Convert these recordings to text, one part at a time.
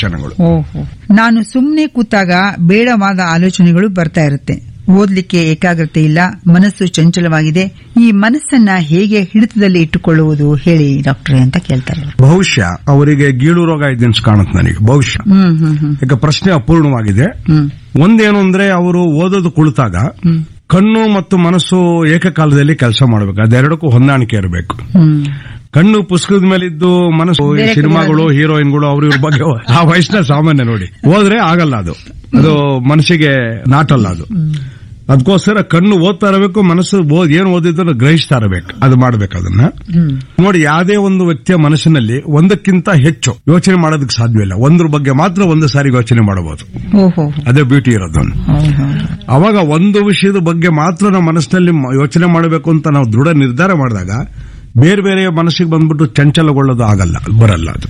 ಲಕ್ಷಣಗಳು ಓಹೋ ನಾನು ಸುಮ್ಮನೆ ಕೂತಾಗ ಬೇಡವಾದ ಆಲೋಚನೆಗಳು ಬರ್ತಾ ಇರುತ್ತೆ ಓದ್ಲಿಕ್ಕೆ ಏಕಾಗ್ರತೆ ಇಲ್ಲ ಮನಸ್ಸು ಚಂಚಲವಾಗಿದೆ ಈ ಮನಸ್ಸನ್ನ ಹೇಗೆ ಹಿಡಿತದಲ್ಲಿ ಇಟ್ಟುಕೊಳ್ಳುವುದು ಹೇಳಿ ಡಾಕ್ಟ್ರೆ ಅಂತ ಕೇಳ್ತಾರೆ ಬಹುಶಃ ಅವರಿಗೆ ಗೀಳು ರೋಗ ಇದೆ ಅಂತ ಕಾಣುತ್ತೆ ನನಗೆ ಬಹುಶಃ ಹ್ಮ್ ಹ್ಮ್ ಹ್ಮ್ ಈಗ ಪ್ರಶ್ನೆ ಅಪೂರ್ಣವಾಗಿದೆ ಹ್ಮ್ ಒಂದೇನು ಅಂದ್ರೆ ಅವರು ಓದೋದು ಕುಳಿತಾಗ ಹ್ಮ್ ಕಣ್ಣು ಮತ್ತು ಮನಸ್ಸು ಏಕಕಾಲದಲ್ಲಿ ಕೆಲಸ ಮಾಡಬೇಕು ಅದೆರಡಕ್ಕೂ ಹೊಂದಾಣಿಕೆ ಇರಬೇಕು ಹ್ಮ್ ಕಣ್ಣು ಪುಸ್ತಕದ ಮೇಲಿದ್ದು ಮನಸ್ಸು ಈ ಬೇರೆ ಸಿನಿಮಾಗಳು ಹೀರೋಯಿನ್ಗಳು ಅವ್ರ ಇವ್ರ ಬಗ್ಗೆ ಆ ವಯಸ್ಸಿನ ಸಾಮಾನ್ಯ ನೋಡಿ ಹೋದ್ರೆ ಆಗಲ್ಲ ಅದು ಅದು ಮನಸ್ಸಿಗೆ ನಾಟಲ್ಲ ಅದು ಅದಕ್ಕೋಸ್ಕರ ಕಣ್ಣು ಓದ್ತಾ ಇರಬೇಕು ಮನಸ್ಸು ಓದ್ ಏನ್ ಓದಿದ್ರು ಗ್ರಹಿಸ್ತಾ ಇರಬೇಕು ಅದು ಮಾಡ್ಬೇಕು ಅದನ್ನ ಹ್ಮ್ ನೋಡಿ ಯಾವುದೇ ಒಂದು ವ್ಯಕ್ತಿಯ ಮನಸ್ಸಿನಲ್ಲಿ ಒಂದಕ್ಕಿಂತ ಹೆಚ್ಚು ಯೋಚನೆ ಮಾಡೋದಕ್ಕೆ ಸಾಧ್ಯವಿಲ್ಲ ಒಂದ್ರ ಬಗ್ಗೆ ಮಾತ್ರ ಒಂದು ಸಾರಿ ಯೋಚನೆ ಮಾಡಬಹುದು ಓಹೋ ಅದೇ ಬ್ಯೂಟಿ ಇರೋದು ಹೌದು ಅವಾಗ ಒಂದು ವಿಷಯದ ಬಗ್ಗೆ ಮಾತ್ರ ನಾವು ಮನಸ್ಸಿನಲ್ಲಿ ಮ- ಯೋಚನೆ ಮಾಡಬೇಕು ಅಂತ ನಾವು ದೃಢ ನಿರ್ಧಾರ ಮಾಡಿದಾಗ ಬೇರೆ ಬೇರೆ ಮನಸ್ಸಿಗೆ ಬಂದ್ಬಿಟ್ಟು ಚಂಚಲಗೊಳ್ಳೋದು ಆಗಲ್ಲ ಬರಲ್ಲ ಅದು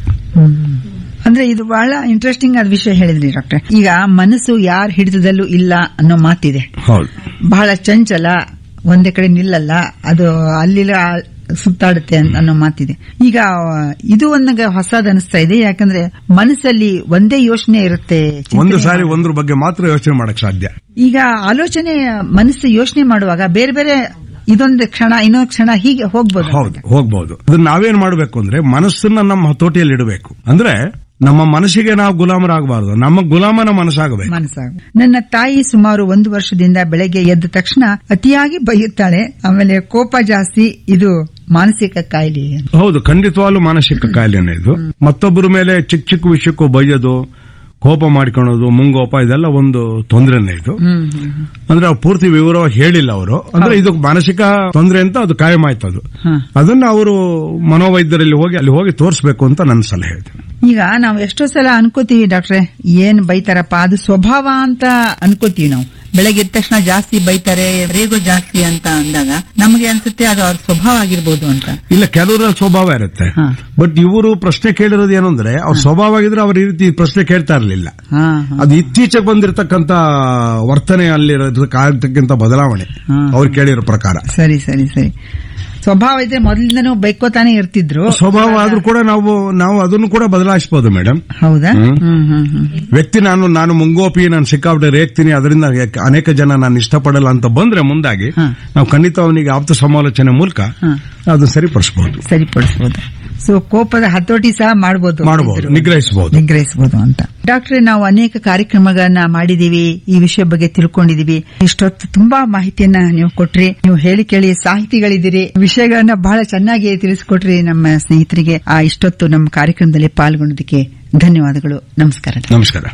ಅಂದ್ರೆ ಇದು ಬಹಳ ಇಂಟ್ರೆಸ್ಟಿಂಗ್ ಆದ ವಿಷಯ ಹೇಳಿದ್ರಿ ಡಾಕ್ಟರ್ ಈಗ ಮನಸ್ಸು ಯಾರ ಹಿಡಿತದಲ್ಲೂ ಇಲ್ಲ ಅನ್ನೋ ಮಾತಿದೆ ಹೌದು ಬಹಳ ಚಂಚಲ ಒಂದೇ ಕಡೆ ನಿಲ್ಲಲ್ಲ ಅದು ಅಲ್ಲಿಲ್ಲ ಸುತ್ತಾಡುತ್ತೆ ಅಂತ ಅನ್ನೋ ಮಾತಿದೆ ಈಗ ಇದು ಒಂದಾಗ ಹೊಸದ ಅನಿಸ್ತಾ ಇದೆ ಯಾಕಂದ್ರೆ ಮನಸ್ಸಲ್ಲಿ ಒಂದೇ ಯೋಚನೆ ಇರುತ್ತೆ ಚಿಂತನೆ ಒಂದು ಸಾರಿ ಒಂದ್ರ ಬಗ್ಗೆ ಮಾತ್ರ ಯೋಚನೆ ಮಾಡಕ್ ಸಾಧ್ಯ ಈಗ ಆಲೋಚನೆ ಮನಸ್ಸು ಯೋಚನೆ ಮಾಡುವಾಗ ಬೇರೆ ಬೇರೆ ಇದೊಂದು ಕ್ಷಣ ಇನ್ನೊಂದು ಕ್ಷಣ ಹೀಗೆ ಹೋಗ್ಬೋದು ಹೌದು ಹೋಗ್ಬಹುದು ಅದನ್ನ ನಾವೇನ್ ಮಾಡಬೇಕು ಅಂದ್ರೆ ಮನಸ್ಸನ್ನ ನಮ್ಮ ಹತೋಟಿಯಲ್ಲಿ ಇಡಬೇಕು ಅಂದ್ರೆ ನಮ್ಮ ಮನಸ್ಸಿಗೆ ನಾವು ಗುಲಾಮರಾಗಬಾರದು ನಮ್ಮ ಗುಲಾಮನ ಮನಸ್ಸಾಗಬೇಕು ಮನಸ್ಸಾಗ ನನ್ನ ತಾಯಿ ಸುಮಾರು ಒಂದು ವರ್ಷದಿಂದ ಬೆಳಗ್ಗೆ ಎದ್ದ ತಕ್ಷಣ ಅತಿಯಾಗಿ ಬೈಯುತ್ತಾಳೆ ಆಮೇಲೆ ಕೋಪ ಜಾಸ್ತಿ ಇದು ಮಾನಸಿಕ ಕಾಯಿಲೆ ಹೌದು ಖಂಡಿತವಾಗ್ಲೂ ಮಾನಸಿಕ ಕಾಯಿಲೆನೇ ಇದು ಮತ್ತೊಬ್ಬರ ಮೇಲೆ ಚಿಕ್ಕ ಚಿಕ್ಕ ವಿಷಯಕ್ಕೂ ಬೈಯೋದು ಕೋಪ ಮಾಡ್ಕೊಳ್ಳೋದು ಮುಂಗೋಪ ಇದೆಲ್ಲ ಒಂದು ತೊಂದರೆನೇ ಇದು ಹ್ಮ್ ಹ್ಮ್ ಹ್ಮ್. ಅಂದ್ರೆ ಅವ್ರು ಪೂರ್ತಿ ವಿವರವಾಗಿ ಹೇಳಿಲ್ಲ ಅವರು ಅಂದ್ರೆ ಇದು ಮಾನಸಿಕ ತೊಂದರೆ ಅಂತ ಅದು ಕಾಯಂ ಆಯ್ತು ಅದು ಹ. ಅದನ್ನ ಅವರು ಮನೋವೈದ್ಯರಲ್ಲಿ ಹೋಗಿ ಅಲ್ಲಿ ಹೋಗಿ ತೋರಿಸಬೇಕು ಅಂತ ನನ್ನ ಸಲಹೆ ಇದೆ ಈಗ ನಾವು ಎಷ್ಟೋ ಸಲ ಅನ್ಕೋತೀವಿ ಡಾಕ್ಟ್ರೆ ಏನ್ ಬೈತಾರಪ್ಪ ಅದು ಸ್ವಭಾವ ಅಂತ ಅನ್ಕೋತೀವಿ ನಾವು ಬೆಳಗ್ಗೆ ಎದ್ದ ತಕ್ಷಣ ಜಾಸ್ತಿ ಬೈತಾರೆ ರೇಗೋ ಜಾಸ್ತಿ ಅಂತ ಅಂದಾಗ ನಮಗೆ ಅನ್ಸುತ್ತೆ ಅದು ಅವ್ರ ಸ್ವಭಾವ ಆಗಿರ್ಬೋದು ಅಂತ ಇಲ್ಲ ಕೆಲವರ ಸ್ವಭಾವ ಇರುತ್ತೆ ಹ. ಬಟ್ ಇವರು ಪ್ರಶ್ನೆ ಕೇಳಿರೋದು ಏನು ಅಂದ್ರೆ ಅವ್ರ ಸ್ವಭಾವ ಆಗಿದ್ರೆ ಅವ್ರ ಈ ರೀತಿ ಪ್ರಶ್ನೆ ಕೇಳ್ತಾ ಇರಲಿಲ್ಲ ಹಾ ಹಾ. ಅದು ಇತ್ತೀಚೆಗೆ ಬಂದಿರತಕ್ಕಂತ ವರ್ತನೆ ಅಲ್ಲಿರತಕ್ಕಂತ ಬದಲಾವಣೆ ಹಾ. ಅವ್ರು ಕೇಳಿರೋ ಪ್ರಕಾರ ಸರಿ ಸರಿ ಸರಿ ಸ್ವಭಾವ ಇದ್ರೆ ಮೊದಲಿಂದನೂ ಬೈಕೋತಾನೆ ಇರ್ತಿದ್ರು ಸ್ವಭಾವ ಆದ್ರೂ ಕೂಡ ನಾವು ನಾವು ಅದನ್ನು ಕೂಡ ಬದಲಾಯಿಸಬಹುದು ಮೇಡಮ್ ಹೌದಾ ಹ್ಮ್. ಹ್ಮ್ ಹ್ಮ್ ಹ್ಮ್ ವ್ಯಕ್ತಿ ನಾನು ನಾನು ಮುಂಗೋಪಿ ನಾನು ಸಿಕ್ಕಾಪಟ್ಟೆ ರೇಗ್ತೀನಿ ಅದರಿಂದ ಅನೇಕ ಜನ ನಾನು ಇಷ್ಟಪಡಲ್ಲ ಅಂತ ಬಂದ್ರೆ ಮುಂದಾಗಿ ಹ. ನಾವು ಖಂಡಿತ ಅವನಿಗೆ ಆಪ್ತ ಸಮಾಲೋಚನೆ ಮೂಲಕ ಹ. ಅದನ್ನ ಸರಿಪಡಿಸಬಹುದು ಸರಿಪಡಿಸಬಹುದು ಸೊ ಕೋಪದ ಹತೋಟಿ ಸಹ ಮಾಡಬಹುದು ಮಾಡಬಹುದು ನಿಗ್ರಹಿಸಬಹುದು ನಿಗ್ರಹಿಸಬಹುದು ಅಂತ ಡಾಕ್ಟ್ರೆ ನಾವು ಅನೇಕ ಕಾರ್ಯಕ್ರಮಗಳನ್ನ ಮಾಡಿದೀವಿ ಈ ವಿಷಯ ಬಗ್ಗೆ ತಿಳ್ಕೊಂಡಿದೀವಿ ಇಷ್ಟೊತ್ತು ತುಂಬಾ ಮಾಹಿತಿಯನ್ನ ನೀವು ಕೊಟ್ರಿ ನೀವು ಹೇಳಿ ಕೇಳಿ ಸಾಹಿತಿಗಳಿದ್ದೀರಿ ವಿಷಯಗಳನ್ನ ಬಹಳ ಚೆನ್ನಾಗಿ ತಿಳಿಸಿಕೊಟ್ರಿ ನಮ್ಮ ಸ್ನೇಹಿತರಿಗೆ ಆ ಇಷ್ಟೊತ್ತು ನಮ್ಮ ಕಾರ್ಯಕ್ರಮದಲ್ಲಿ ಪಾಲ್ಗೊಂಡದಕ್ಕೆ ಧನ್ಯವಾದಗಳು ನಮಸ್ಕಾರ ನಮಸ್ಕಾರ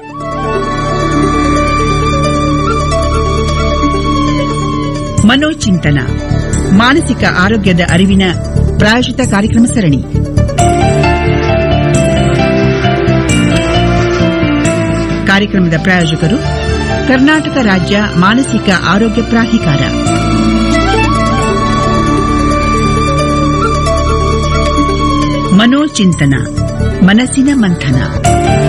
ಮನೋಚಿಂತನ ಮಾನಸಿಕ ಆರೋಗ್ಯದ ಅರಿವಿನ ಪ್ರಾಯೋಜಿತ ಕಾರ್ಯಕ್ರಮ ಸರಣಿ ಕಾರ್ಯಕ್ರಮದ ಪ್ರಾಯೋಜಕರು ಕರ್ನಾಟಕ ರಾಜ್ಯ ಮಾನಸಿಕ ಆರೋಗ್ಯ ಪ್ರಾಧಿಕಾರ ಮನೋಚಿಂತನ ಮನಸ್ಸಿನ ಮಂಥನ